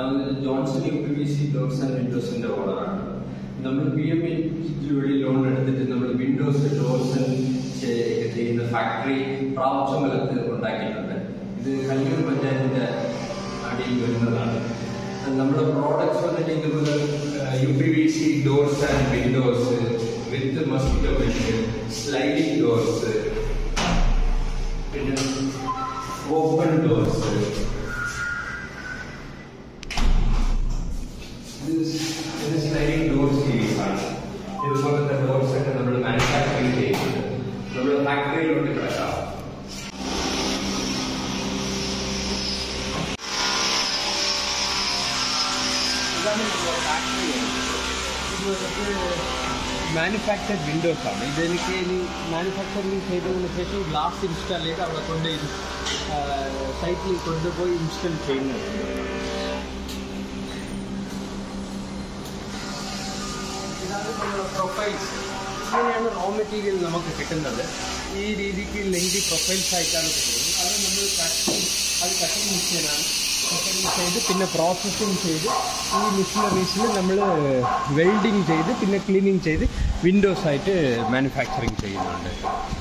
Johnson U P V C doors and വിൻഡോസിന്റെ ഓർഡറാണ് നമ്മൾ പി എം ഇ വഴി ലോൺ എടുത്തിട്ട് നമ്മൾ വിൻഡോസ് ഡോർസ് ചെയ്യുന്ന ഫാക്ടറി പ്രാവശ്യമലത്ത് ഉണ്ടാക്കിയിട്ടുണ്ട് ഇത് കല്ലൂർ പഞ്ചായത്തിന്റെ അടിയിൽ വരുന്നതാണ് നമ്മുടെ പ്രോഡക്ട്സ് വന്നിട്ട് ഇതുപോലെ U P V C doors and windows with mosquito wind sliding doors പിന്നെ ഓപ്പൺ ഡോർസ് ഇത് സ്ലൈഡിംഗ് ഡോർ സീരീസ് ആണ് ഇതുപോലത്തെ ഡോർസ് ഒക്കെ നമ്മൾ മാനുഫാക്ചറിങ് ചെയ്യുന്നുണ്ട് നമ്മൾ ഫാക്ടറിയിലോട്ട് കിടക്കാം ഇതാണ് നമ്മുടെ ഫാക്ടറി ഇത് വന്നിട്ട് മാനുഫാക്ചർഡ് വിൻഡോസ് ആണ് ഇതെനിക്ക് ഇനി മാനുഫാക്ചറിങ് ചെയ്തതിന് ശേഷം ഗ്ലാസ് ഇൻസ്റ്റാൾ ചെയ്ത് അവിടെ കൊണ്ട് സൈറ്റിൽ കൊണ്ടുപോയി ഇൻസ്റ്റാൾ ചെയ്യുന്നത് ഇതാണ് നമ്മുടെ പ്രൊഫൈൽസ് ഇങ്ങനെയാണ് റോ മെറ്റീരിയൽ നമുക്ക് കിട്ടുന്നത് ഈ രീതിക്ക് ലെങ്തി പ്രൊഫൈൽസ് ആയിട്ടാണ് കിട്ടുന്നത് അത് നമ്മൾ കട്ടിങ് അത് കട്ടിങ് മെഷീനാണ് കട്ടിങ് ചെയ്ത് പിന്നെ പ്രോസസ്സിങ് ചെയ്ത് ഈ മെഷീനറീസിൽ നമ്മൾ വെൽഡിങ് ചെയ്ത് പിന്നെ ക്ലീനിങ് ചെയ്ത് വിൻഡോസ് ആയിട്ട് മാനുഫാക്ചറിങ് ചെയ്യുന്നുണ്ട്